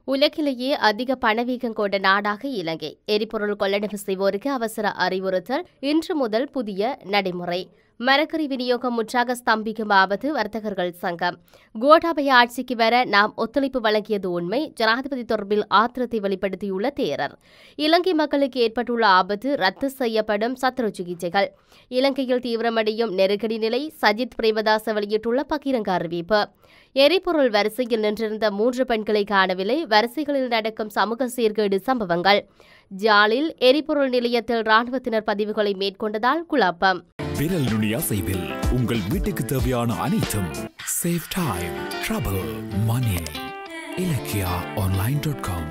உலகிலேயே அதிக பணவீக்கம் கொண்ட நாடாக இலங்கை எரிபொருள் கொள்ளளவு செய்வோருக்கு அவசர அறிவுறுத்தல் இன்று முதல் புதிய நடைமுறை மரக்கறி விநியோகம் முற்றாக ஸ்தம்பிக்கும் ஆபத்து வர்த்தகர்கள் சங்கம் கோட்டாபய ஆட்சிக்கு வர நாம் ஒத்துழைப்பு வழங்கியது உண்மை ஜனாதிபதி தொடர்பில் ஆத்திரத்தை வெளிப்படுத்தியுள்ள தேரர் இலங்கை மக்களுக்கு ஏற்பட்டுள்ள ஆபத்து ரத்து செய்யப்படும் சத்ரு சிகிச்சைகள் இலங்கையில் தீவிரமடையும் நெருக்கடி நிலை சஜித் பிரேமதாச வெளியிட்டுள்ள பகிரங்க அறிவிப்பு எரிபொருள் வரிசையில் நின்றிருந்த மூன்று பெண்களை காணவில்லை வரிசைகளில் நடக்கும் சமூக சீர்கேடு சம்பவங்கள் ஜாலில் எரிபொருள் நிலையத்தில் ராணுவத்தினர் பதிவுகளை மேற்கொண்டதால் குழப்பம் விரல் நுனி அசைவில் உங்கள் வீட்டுக்கு தேவையான அனைத்தும் save time trouble money Ilakkiya online dot com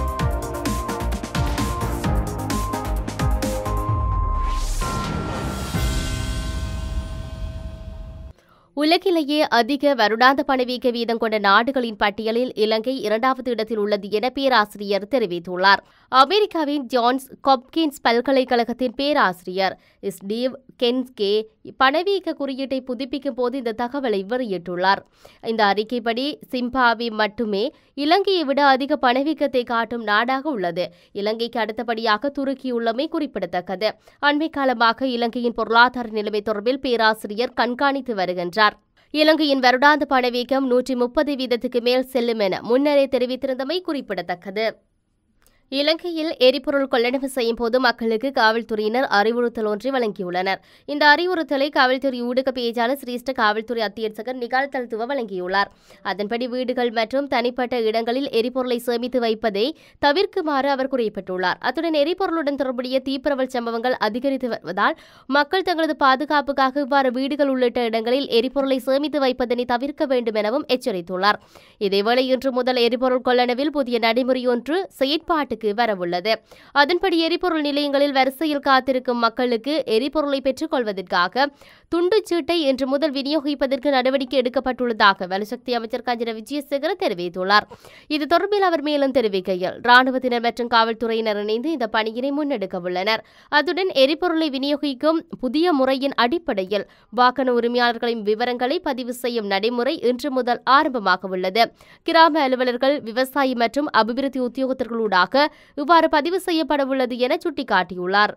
உலகிலேயே அதிக வருடாந்த பணவீக்க வீதம் கொண்ட நாடுகளின் பட்டியலில் இலங்கை இரண்டாவது இடத்தில் உள்ளது என பேராசிரியர் தெரிவித்துள்ளார் அமெரிக்காவின் ஜான்ஸ் கொப்கின்ஸ் பல்கலைக்கழகத்தின் பேராசிரியர் ஸ்டீவ் கென்ஸ்கே பணவீக்க குறியீட்டை புதுப்பிக்கும் போது இந்த தகவலை வெளியிட்டுள்ளார் இந்த அறிக்கைப்படி சிம்பாவி மட்டுமே இலங்கையை விட அதிக பணவீக்கத்தை காட்டும் நாடாக உள்ளது இலங்கைக்கு அடுத்தபடியாக துருக்கி உள்ளமை குறிப்பிடத்தக்கது அண்மை காலமாக இலங்கையின் பொருளாதார நிலைமை தொடர்பில் பேராசிரியர் கண்காணித்து வருகின்றார் இலங்கையின் வருடாந்த பணவீக்கம் நூற்றி முப்பது வீதத்துக்கு மேல் செல்லும் என முன்னரே தெரிவித்திருந்தமை குறிப்பிடத்தக்கது இலங்கையில் எரிபொருள் கொள்ளளவு செய்யும் போது மக்களுக்கு காவல்துறையினர் அறிவுறுத்தல் ஒன்றை வழங்கியுள்ளனர் இந்த அறிவுறுத்தலை காவல்துறை ஊடக பேச்சாளர் சிரேஷ்ட காவல்துறை அத்தியட்சகர் நிகால் தல்துவ வழங்கியுள்ளார் அதன்படி வீடுகள் மற்றும் தனிப்பட்ட இடங்களில் எரிபொருளை சேமித்து வைப்பதை தவிர்க்குமாறு அவர் குறிப்பிட்டுள்ளார் அத்துடன் எரிபொருளுடன் தொடர்புடைய தீப்பரவல் சம்பவங்கள் அதிகரித்து வருவதால் மக்கள் தங்களது பாதுகாப்புக்காக இவ்வாறு வீடுகள் உள்ளிட்ட இடங்களில் எரிபொருளை சேமித்து வைப்பதனை தவிர்க்க வேண்டும் எனவும் எச்சரித்துள்ளார் இதேவேளை இன்று முதல் எரிபொருள் கொள்ளளவில் புதிய நடைமுறை ஒன்று செயற்பாட்டுக்கு வரவுள்ளது அதன்படி எரிபொருள் நிலையங்களில் வரிசையில் காத்திருக்கும் மக்களுக்கு எரிபொருளை பெற்றுக் கொள்வதற்காக துண்டுச் சீட்டை இன்று முதல் விநியோகிப்பதற்கு நடவடிக்கை எடுக்கப்பட்டுள்ளதாக வலுசக்தி அமைச்சர் கஞ்சன விஜயசேகர தெரிவித்துள்ளார் இது தொடர்பில் அவர் மேலும் தெரிவிக்கையில் ராணுவத்தினர் மற்றும் காவல்துறையினர் இணைந்து இந்த பணியினை முன்னெடுக்க உள்ளனர் அத்துடன் எரிபொருளை விநியோகிக்கும் புதிய முறையின் அடிப்படையில் வாகன உரிமையாளர்களின் விவரங்களை பதிவு செய்யும் நடைமுறை இன்று முதல் ஆரம்பமாக உள்ளது கிராம அலுவலர்கள் விவசாயி மற்றும் அபிவிருத்தி உத்தியோகத்தர்களூடாக இவ்வாறு பதிவு செய்யப்படவுள்ளது என சுட்டிக்காட்டியுள்ளார்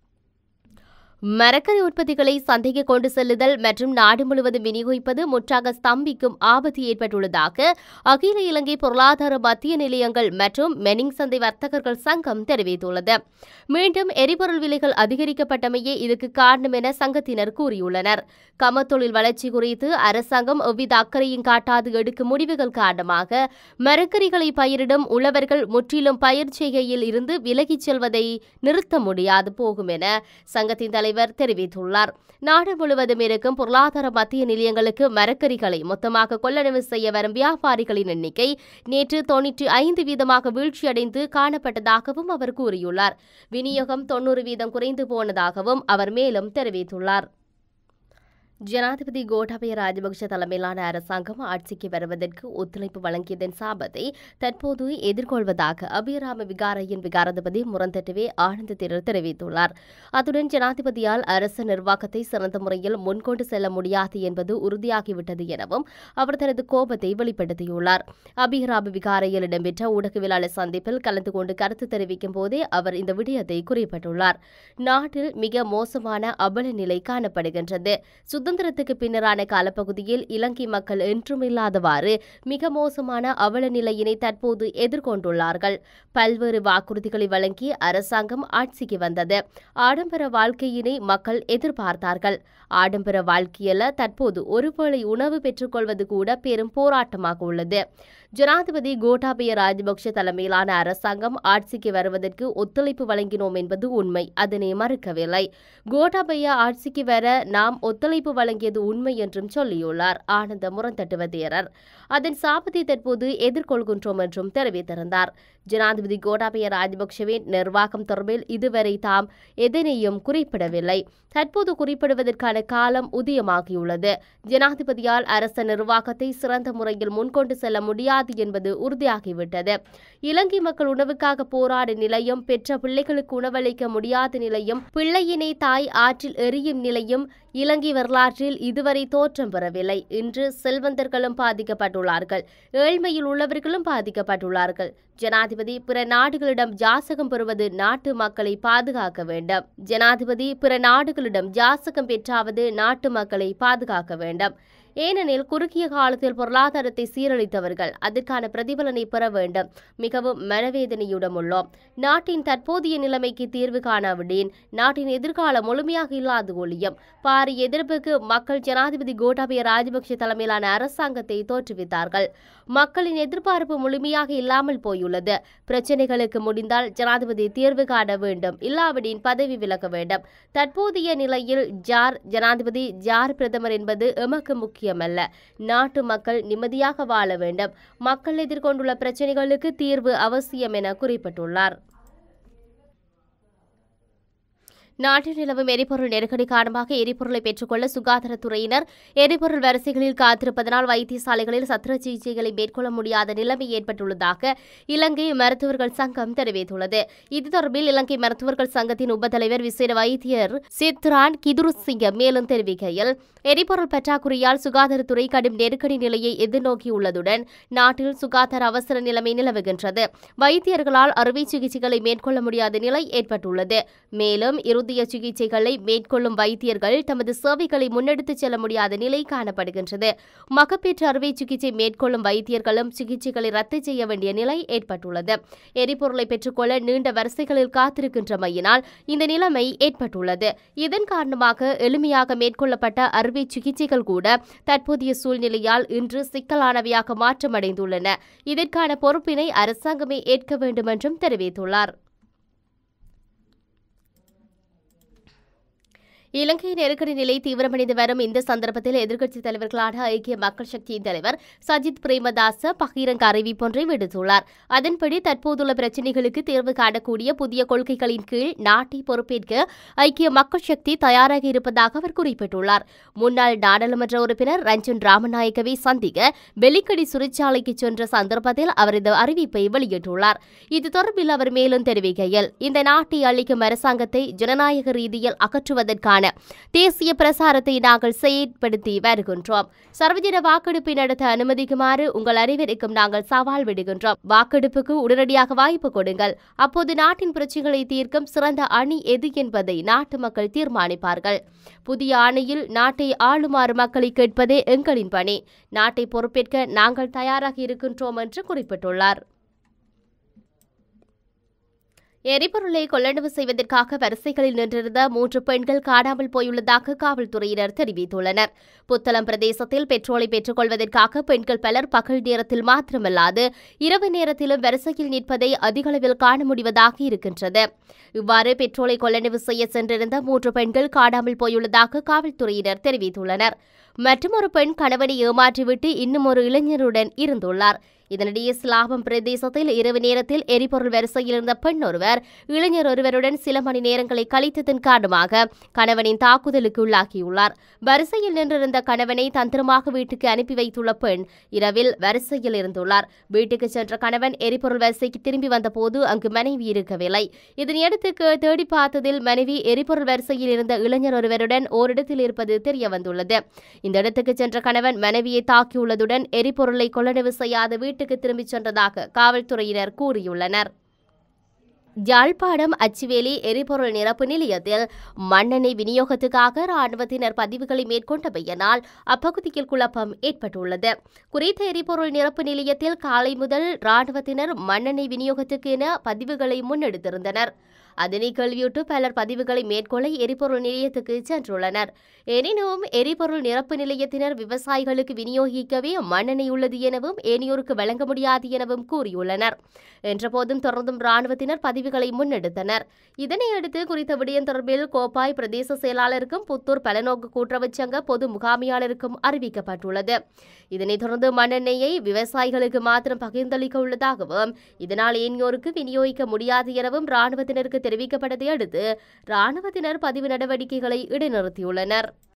மரக்கறி உற்பத்திகளை சந்தைக்கு கொண்டு செல்லுதல் மற்றும் நாடு முழுவதும் விநியோகிப்பது முற்றாக ஸ்தம்பிக்கும் ஆபத்து ஏற்பட்டுள்ளதாக அகில இலங்கை பொருளாதார மத்திய நிலையங்கள் மற்றும் மெனிங் சந்தை வர்த்தகர்கள் சங்கம் தெரிவித்துள்ளது மீண்டும் எரிபொருள் விலைகள் அதிகரிக்கப்பட்டமையே இதுக்கு காரணம் என சங்கத்தினர் கூறியுள்ளனர் கமத்தொழில் வளர்ச்சி குறித்து அரசாங்கம் எவ்வித அக்கறையும் காட்டாது எடுக்கும் முடிவுகள் காரணமாக மரக்கறிகளை பயிரிடும் உழவர்கள் முற்றிலும் பயிர் செய்கையில் இருந்து விலகிச் செல்வதை நிறுத்த முடியாது போகும் என சங்கத்தின் தலைவர் தெரிவித்துள்ளார் நாடு முழுவதும் இருக்கும் பொருளாதார மத்திய நிலையங்களுக்கு மரக்கறிகளை மொத்தமாக கொள்ளளவு செய்ய வரும் வியாபாரிகளின் எண்ணிக்கை நேற்று தொன்னூற்றி ஐந்து வீதமாக வீழ்ச்சியடைந்து காணப்பட்டதாகவும் அவர் கூறியுள்ளார் விநியோகம் தொன்னூறு வீதம் குறைந்து போனதாகவும் அவர் மேலும் தெரிவித்துள்ளார் ஜனாதிபதி கோட்டாபய ராஜபக்ஷ தலைமையிலான அரசாங்கம் ஆட்சிக்கு வருவதற்கு ஒத்துழைப்பு வழங்கியதன் சாபத்தை தற்போது எதிர்கொள்வதாக அபிராம விகாரையின் விகாராதிபதி முரந்தட்டுவே ஆனந்த தேரர் தெரிவித்துள்ளார் அத்துடன் ஜனாதிபதியால் அரசு நிர்வாகத்தை சிறந்த முறையில் முன்கொண்டு செல்ல முடியாது என்பது உறுதியாகிவிட்டது எனவும் அவர் தனது கோபத்தை வெளிப்படுத்தியுள்ளார் அபிராம விகாரையில் இடம்பெற்ற ஊடகவியலாளர் சந்திப்பில் கலந்து கொண்டு கருத்து தெரிவிக்கும் போதே அவர் இந்த விடயத்தை குறிப்பிட்டுள்ளார் நாட்டில் மிக மோசமான அவல நிலை காணப்படுகின்றது சுதந்திரத்துக்கு பின்னரான காலப்பகுதியில் இலங்கை மக்கள் என்றும் இல்லாதவாறு மிக மோசமான அவல நிலையினை தற்போது எதிர்கொண்டுள்ளார்கள் பல்வேறு வாக்குறுதிகளை வழங்கி அரசாங்கம் ஆட்சிக்கு வந்தது ஆடம்பர வாழ்க்கையினை மக்கள் எதிர்பார்த்தார்கள் ஆடம்பர வாழ்க்கையில தற்போது ஒருவேளை உணவு பெற்றுக்கொள்வது கூட பெரும் போராட்டமாக உள்ளது ஜனாதிபதி கோட்டாபய ராஜபக்ஷ தலைமையிலான அரசாங்கம் ஆட்சிக்கு வருவதற்கு ஒத்துழைப்பு வழங்கினோம் என்பது உண்மை அதனை மறுக்கவில்லை கோட்டாபய ஆட்சிக்கு வர நாம் ஒத்துழைப்பு வழங்கியது உண்மை என்றும் சொல்லியுள்ளார் ஆனந்த முரந்தட்டுவ தேரர் அதன் சாபத்தை தற்போது எதிர்கொள்கின்றோம் என்றும் தெரிவித்திருந்தார் ஜனாதிபதி கோட்டாபய ராஜபக்ஷவின் நிர்வாகம் தொடர்பில் இதுவரை தாம் எதனையும் குறிப்பிடவில்லை தற்போது குறிப்பிடுவதற்கான காலம் உதயமாகியுள்ளது ஜனாதிபதியால் அரச நிர்வாகத்தை சிறந்த முறையில் முன்கொண்டு செல்ல முடியாது முடியாது என்பது உறுதியாகிவிட்டது இலங்கை மக்கள் உணவுக்காக போராடும் நிலையும் பெற்ற பிள்ளைகளுக்கு உணவளிக்க முடியாத நிலையும் பிள்ளையினை தாய் ஆற்றில் எரியும் நிலையும் இலங்கை வரலாற்றில் இதுவரை தோற்றம் பெறவில்லை இன்று செல்வந்தர்களும் பாதிக்கப்பட்டுள்ளார்கள் ஏழ்மையில் உள்ளவர்களும் பாதிக்கப்பட்டுள்ளார்கள் ஜனாதிபதி பிற நாடுகளிடம் ஜாசகம் பெறுவது நாட்டு மக்களை பாதுகாக்க வேண்டும் ஜனாதிபதி பிற நாடுகளிடம் ஜாசகம் பெற்றாவது நாட்டு மக்களை பாதுகாக்க வேண்டும் ஏனெனில் குறுகிய காலத்தில் பொருளாதாரத்தை சீரழித்தவர்கள் அதற்கான பிரதிபலனை பெற வேண்டும் மிகவும் மனவேதனையுடன் உள்ளோம் நாட்டின் தற்போதைய நிலைமைக்கு தீர்வு காணாவிடேன் நாட்டின் எதிர்காலம் முழுமையாக இல்லாது ஒழியும் பாரிய எதிர்ப்புக்கு மக்கள் ஜனாதிபதி கோட்டாபய ராஜபக்ஷ தலைமையிலான அரசாங்கத்தை தோற்றுவித்தார்கள் மக்களின் எதிர்பார்ப்பு முழுமையாக இல்லாமல் போயுள்ளது பிரச்சனைகளுக்கு முடிந்தால் ஜனாதிபதி தீர்வு காண வேண்டும் இல்லாவிடின் பதவி விலக வேண்டும் தற்போதைய நிலையில் ஜார் ஜனாதிபதி ஜார் பிரதமர் என்பது எமக்கு முக்கியமல்ல நாட்டு மக்கள் நிம்மதியாக வாழ வேண்டும் மக்கள் எதிர்கொண்டுள்ள பிரச்சனைகளுக்கு தீர்வு அவசியம் என குறிப்பிட்டுள்ளார் நாட்டில் நிலவும் எரிபொருள் நெருக்கடி காரணமாக எரிபொருளை பெற்றுக்கொள்ள சுகாதாரத்துறையினர் எரிபொருள் வரிசைகளில் காத்திருப்பதனால் வைத்தியசாலைகளில் சத்திர சிகிச்சைகளை மேற்கொள்ள முடியாத நிலைமை ஏற்பட்டுள்ளதாக இலங்கை மருத்துவர்கள் சங்கம் தெரிவித்துள்ளது இது தொடர்பில் இலங்கை மருத்துவர்கள் சங்கத்தின் உபத்தலைவர் விசேட வைத்தியர் சித்ரான் கிதுருசிங்க மேலும் தெரிவிக்கையில் எரிபொருள் பற்றாக்குறையால் சுகாதாரத்துறை கடும் நெருக்கடி நிலையை எதிர்நோக்கியுள்ளதுடன் நாட்டில் சுகாதார அவசர நிலைமை நிலவுகின்றது வைத்தியர்களால் அறுவை சிகிச்சைகளை மேற்கொள்ள முடியாத நிலை ஏற்பட்டுள்ளது மேலும் இறுதிய சிகிச்சைகளை மேற்கொள்ளும் வைத்தியர்கள் தமது சேவைகளை முன்னெடுத்துச் செல்ல முடியாத நிலை காணப்படுகின்றது மகப்பேற்று அறுவை சிகிச்சை மேற்கொள்ளும் வைத்தியர்களும் சிகிச்சைகளை ரத்து செய்ய வேண்டிய நிலை ஏற்பட்டுள்ளது எரிபொருளை பெற்றுக்கொள்ள நீண்ட வரிசைகளில் காத்திருக்கின்றமையினால் இந்த நிலைமை ஏற்பட்டுள்ளது இதன் காரணமாக எளிமையாக மேற்கொள்ளப்பட்ட அறுவை சிகிச்சைகள் கூட தற்போதைய சூழ்நிலையால் இன்று சிக்கலானவையாக மாற்றமடைந்துள்ளன இதற்கான பொறுப்பினை அரசாங்கமே ஏற்க வேண்டும் என்றும் தெரிவித்துள்ளார் இலங்கை நெருக்கடி நிலை தீவிரமடைந்து வரும் இந்த சந்தர்ப்பத்தில் எதிர்க்கட்சித் தலைவர்களான ஐக்கிய மக்கள் சக்தியின் தலைவர் சஜித் பிரேமதாச பகிரங்க அறிவிப்பொன்றை விடுத்துள்ளார் அதன்படி தற்போதுள்ள பிரச்சினைகளுக்கு தீர்வு காணக்கூடிய புதிய கொள்கைகளின் கீழ் நாட்டை பொறுப்பேற்க ஐக்கிய மக்கள் சக்தி தயாராக இருப்பதாக அவர் குறிப்பிட்டுள்ளார் முன்னாள் நாடாளுமன்ற உறுப்பினர் ரஞ்சன் ராமநாயக்கவை சந்திக்க வெலிக்கடி சிறைச்சாலைக்கு சென்ற சந்தர்ப்பத்தில் அவர் இந்த அறிவிப்பை வெளியிட்டுள்ளார் இது தொடர்பில் அவர் மேலும் தெரிவிக்கையில் இந்த நாட்டை அளிக்கும் அரசாங்கத்தை ஜனநாயக ரீதியில் அகற்றுவதற்கான தேசிய பிரசாரத்தை நாங்கள் செயற்படுத்தி வருகின்றோம் சர்வஜன வாக்கெடுப்பை நடத்த அனுமதிக்குமாறு உங்கள் அனைவருக்கும் நாங்கள் சவால் விடுகின்றோம் வாக்கெடுப்புக்கு உடனடியாக வாய்ப்பு கொடுங்கள் அப்போது நாட்டின் பிரச்சனைகளை தீர்க்கும் சிறந்த அணி எது என்பதை நாட்டு மக்கள் தீர்மானிப்பார்கள் புதிய அணியில் நாட்டை ஆளுமாறு மக்களை கேட்பதே எங்களின் பணி நாட்டை பொறுப்பேற்க நாங்கள் தயாராக இருக்கின்றோம் என்று குறிப்பிட்டுள்ளார் எரிபொருளை கொள்ளளவு செய்வதற்காக வரிசைகளில் நின்றிருந்த மூன்று பெண்கள் காணாமல் போயுள்ளதாக காவல்துறையினர் தெரிவித்துள்ளனர் புத்தளம் பிரதேசத்தில் பெட்ரோலை பெற்றுக்கொள்வதற்காக பெண்கள் பலர் பகல் நேரத்தில் மாத்திரமல்லாது இரவு நேரத்திலும் வரிசையில் நிற்பதை அதிகளவில் காண முடிவதாக இருக்கின்றது இவ்வாறு பெட்ரோலை கொள்ளளவு செய்ய சென்றிருந்த மூன்று பெண்கள் காணாமல் போயுள்ளதாக காவல்துறையினர் தெரிவித்துள்ளனர் மற்றும் ஒரு பெண் கணவனை ஏமாற்றிவிட்டு இன்னும் ஒரு இளைஞருடன் இருந்துள்ளார் இதனிடையே சிலாபம் பிரதேசத்தில் இரவு நேரத்தில் எரிபொருள் வரிசையில் இருந்த பெண் ஒருவர் இளைஞர் ஒருவருடன் சில மணி நேரங்களை கழித்ததன் காரணமாக கணவனின் தாக்குதலுக்கு உள்ளாகியுள்ளார் வரிசையில் நின்றிருந்த கணவனை தந்திரமாக வீட்டுக்கு அனுப்பி வைத்துள்ள பெண் இரவில் வரிசையில் இருந்துள்ளார் வீட்டுக்கு சென்ற கணவன் எரிபொருள் வரிசைக்கு திரும்பி வந்தபோது அங்கு மனைவி இருக்கவில்லை இதனையடுத்து கே- தேடி பார்த்ததில் மனைவி எரிபொருள் வரிசையில் இருந்த இளைஞர் ஒருவருடன் ஓரிடத்தில் இருப்பது தெரிய வந்துள்ளது இந்த இடத்துக்கு சென்ற கணவன் மனைவியை தாக்கியுள்ளதுடன் எரிபொருளை கொள்ளளவு செய்யாத வீட்டுக்கு திரும்பிச் சென்றதாக காவல்துறையினர் கூறியுள்ளனர் யாழ்ப்பாணம் அச்சுவேலி எரிபொருள் நிரப்பு நிலையத்தில் மண்ணெண்ணெய் விநியோகத்துக்காக ராணுவத்தினர் பதிவுகளை மேற்கொண்டமையினால் அப்பகுதியில் குழப்பம் ஏற்பட்டுள்ளது குறித்த எரிபொருள் நிரப்பு நிலையத்தில் காலை முதல் ராணுவத்தினர் மண்ணெண்ணெய் விநியோகத்துக்கு என பதிவுகளை முன்னெடுத்திருந்தனர் அதனை கேள்வியுட்டு பலர் பதிவுகளை மேற்கொள்ள எரிபொருள் நிலையத்துக்கு சென்றுள்ளனர் எனினும் எரிபொருள் நிரப்பு நிலையத்தினர் விவசாயிகளுக்கு விநியோகிக்கவே மண்ணெண்ணெய் உள்ளது எனவும் ஏனையோருக்கு வழங்க முடியாது எனவும் கூறியுள்ளனர் என்றபோதும் தொடர்ந்தும் ராணுவத்தினர் பதிவுகளை முன்னெடுத்தனர் இதனையடுத்து குறித்த விடயம் தொடர்பில் கோப்பாய் பிரதேச செயலாளருக்கும் புத்தூர் பலநோக்கு கூட்டுறவுச் சங்க பொது முகாமியாளருக்கும் அறிவிக்கப்பட்டுள்ளது இதனைத் தொடர்ந்து மண்ணெண்ணெயை விவசாயிகளுக்கு மாத்திரம் பகிர்ந்தளிக்க உள்ளதாகவும் இதனால் ஏனையோருக்கு விநியோகிக்க முடியாது எனவும் ராணுவத்தினருக்கு தெரிவிக்கப்பட்டதை அடுத்து ராணுவத்தினர் பதிவு நடவடிக்கைகளை இடைநிறுத்தியுள்ளனர்